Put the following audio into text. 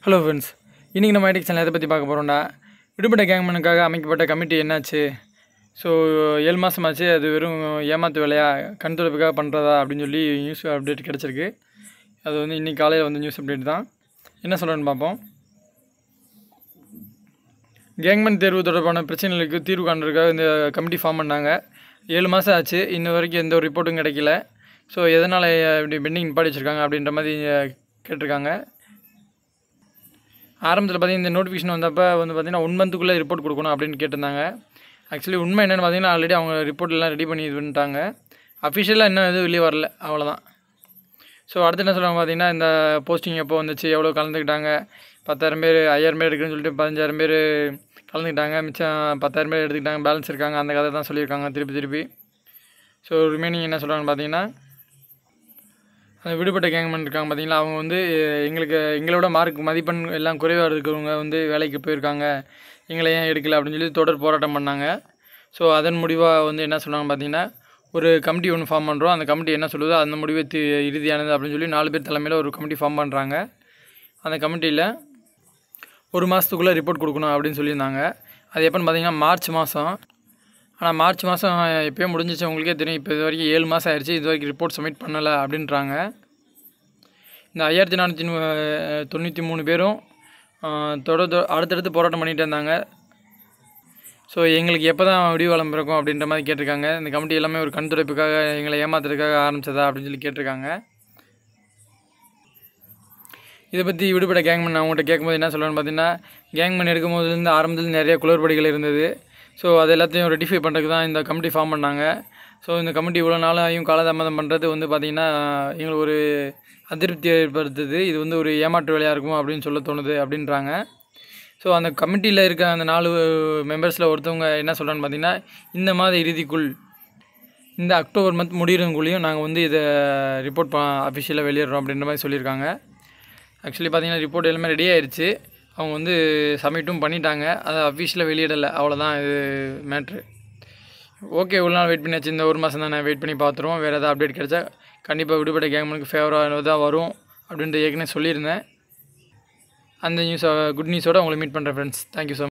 hello friends இன்றைக்கி நம்ம ஐடிக் channel எதை பற்றி பார்க்க போகிறோம்டா விடுபட்ட கேங்மனுக்காக அமைக்கப்பட்ட கமிட்டி என்னாச்சு ஸோ ஏழு மாதம் ஆச்சு அது வெறும் ஏமாத்து வேலையா கண் துடைப்புக்காக பண்ணுறதா அப்படின்னு சொல்லி நியூஸ் அப்டேட் கிடச்சிருக்கு அது வந்து இன்றைக்கி காலையில் வந்து நியூஸ் அப்டேட் தான் என்ன சொல்கிறேன்னு பார்ப்போம் கேங்மேன் தேர்வு தொடர்பான பிரச்சனைகளுக்கு தீர்வு காண்றதுக்காக இந்த கமிட்டி ஃபார்ம் பண்ணாங்க ஏழு மாதம் ஆச்சு இன்ன வரைக்கும் எந்த ஒரு ரிப்போர்ட்டும் கிடைக்கல ஸோ எதனால் இப்படி பெண்டிங் நிப்பாடி வச்சுருக்காங்க அப்படின்ற மாதிரி அஹ், கேட்டிருக்காங்க ஆரம்பத்தில் பார்த்தீங்கன்னா இந்த நோட்டிஃபிகேஷன் வந்தப்போ வந்து பார்த்தீங்கன்னா ஒன் மந்த்துக்குள்ளே ரிப்போர்ட் கொடுக்கணும் அப்படின்னு கேட்டிருந்தாங்க ஆக்சுவலி உண்மை என்னென்னு பார்த்தீங்கன்னா ஆல்ரெடி அவங்க ரிப்போர்ட் எல்லாம் ரெடி பண்ணி இது பண்ணிட்டாங்க அஃபிஷியலாக இன்னும் எதுவும் வெளியே வரல அவ்வளோதான் ஸோ அடுத்து என்ன சொல்லுவாங்க பார்த்தீங்கன்னா இந்த போஸ்டிங் எப்போ வந்துச்சு எவ்வளோ கலந்துக்கிட்டாங்க பத்தாயிரம் பேர் ஐயாயிரம் பேர் இருக்குன்னு சொல்லிட்டு பதினஞ்சாயிரம் பேர் கலந்துக்கிட்டாங்க மிச்சம் பத்தாயிரம் பேர் எடுத்துக்கிட்டாங்க பேலன்ஸ் இருக்காங்க அந்த கதை தான் சொல்லியிருக்காங்க திருப்பி திருப்பி ஸோ ரிமைனிங் என்ன சொல்கிறாங்கன்னு பார்த்தீங்கன்னா அந்த விடுபட்ட கேங்மேன் இருக்காங்க பார்த்தீங்களா அவங்க வந்து எங்களுக்கு எங்களோட மார்க் மதிப்பெண் எல்லாம் குறைவாக இருக்கிறவங்க வந்து வேலைக்கு போயிருக்காங்க எங்களை ஏன் எடுக்கல அப்படின்னு சொல்லி தொடர் போராட்டம் பண்ணாங்க ஸோ அதன் முடிவாக வந்து என்ன சொன்னாங்க பார்த்தீங்கன்னா ஒரு கமிட்டி ஒன்று ஃபார்ம் பண்ணுறோம் அந்த கமிட்டி என்ன சொல்லுதோ அந்த முடிவே தி இறுதியானது அப்படின்னு சொல்லி நாலு பேர் தலைமையில் ஒரு கமிட்டி ஃபார்ம் பண்ணுறாங்க அந்த கமிட்டியில் ஒரு மாதத்துக்குள்ளே ரிப்போர்ட் கொடுக்கணும் அப்படின்னு சொல்லியிருந்தாங்க அது எப்போன்னு பார்த்தீங்கன்னா மார்ச் மாதம் ஆனால் மார்ச் மாதம் எப்போயோ முடிஞ்சிச்சு உங்களுக்கே தெரியும் இப்போ இது வரைக்கும் ஏழு மாதம் ஆயிடுச்சு இது வரைக்கும் ரிப்போர்ட் சப்மிட் பண்ணலை அப்படின்றாங்க இந்த ஐயாயிரத்தி நானூற்றி தொண்ணூற்றி மூணு பேரும் ஆஹ், தொடர்ந்து அடுத்தடுத்து போராட்டம் பண்ணிகிட்டே இருந்தாங்க ஸோ எங்களுக்கு எப்போ தான் விடிவாளம் பிறக்கும் அப்படின்ற மாதிரி கேட்டிருக்காங்க இந்த கமிட்டி எல்லாமே ஒரு கண் துடைப்புக்காக எங்களை ஏமாத்துறதுக்காக ஆரம்பிச்சதா அப்படின்னு சொல்லி கேட்டிருக்காங்க இதை பற்றி விடுபட்ட கேங்மேன் நான் அவங்கள்ட்ட கேட்கும்போது என்ன சொல்லுவேன்னு பார்த்தீங்கன்னா கேங்மேன் எடுக்கும்போதுலேருந்து ஆரம்பத்தில் நிறைய குளறுபடிகள் இருந்தது ஸோ அது எல்லாத்தையும் ரெட்டிஃபை பண்ணுறதுக்கு தான் இந்த கமிட்டி ஃபார்ம் பண்ணாங்க ஸோ இந்த கமிட்டி இவ்வளோ நாளாயும் காலதாமதம் பண்ணுறது வந்து பார்த்திங்கன்னா எங்களுக்கு ஒரு அதிருப்தி ஏற்படுத்துது இது வந்து ஒரு ஏமாற்று வேலையாக இருக்கும் அப்படின்னு சொல்ல தோணுது அப்படின்றாங்க ஸோ அந்த கமிட்டியில் இருக்க அந்த நாலு மெம்பர்ஸில் ஒருத்தவங்க என்ன சொல்கிறான்னு பார்த்தீங்கன்னா இந்த மாத இறுதிக்குள் இந்த அக்டோபர் மந்த் முடிகிறவங்களையும் நாங்கள் வந்து இதை ரிப்போர்ட் ப அஃபிஷியலாக வெளியிடுறோம் அப்படின்ற மாதிரி சொல்லியிருக்காங்க ஆக்சுவலி பார்த்தீங்கன்னா ரிப்போர்ட் எல்லாமே ரெடி ஆயிருச்சு அவங்க வந்து சப்மிட்டும் பண்ணிட்டாங்க அதை அஃபிஷியலாக வெளியிடலை அவ்வளோதான் இது மேட்ரு ஓகே இவ்வளோ நாள் வெயிட் பண்ணியாச்சு இந்த ஒரு மாதம் தான் வெயிட் பண்ணி பார்த்துருவோம் வேறு ஏதாவது அப்டேட் கிடைச்சா கண்டிப்பாக விடுபட்ட கேங்மனுக்கு ஃபேவராக தான் வரும் அப்படின்ட்டு ஏற்கனவே சொல்லியிருந்தேன் அந்த நியூஸை குட் நியூஸோட உங்களை மீட் பண்ணுறேன் ஃப்ரெண்ட்ஸ் தேங்க்யூ ஸோ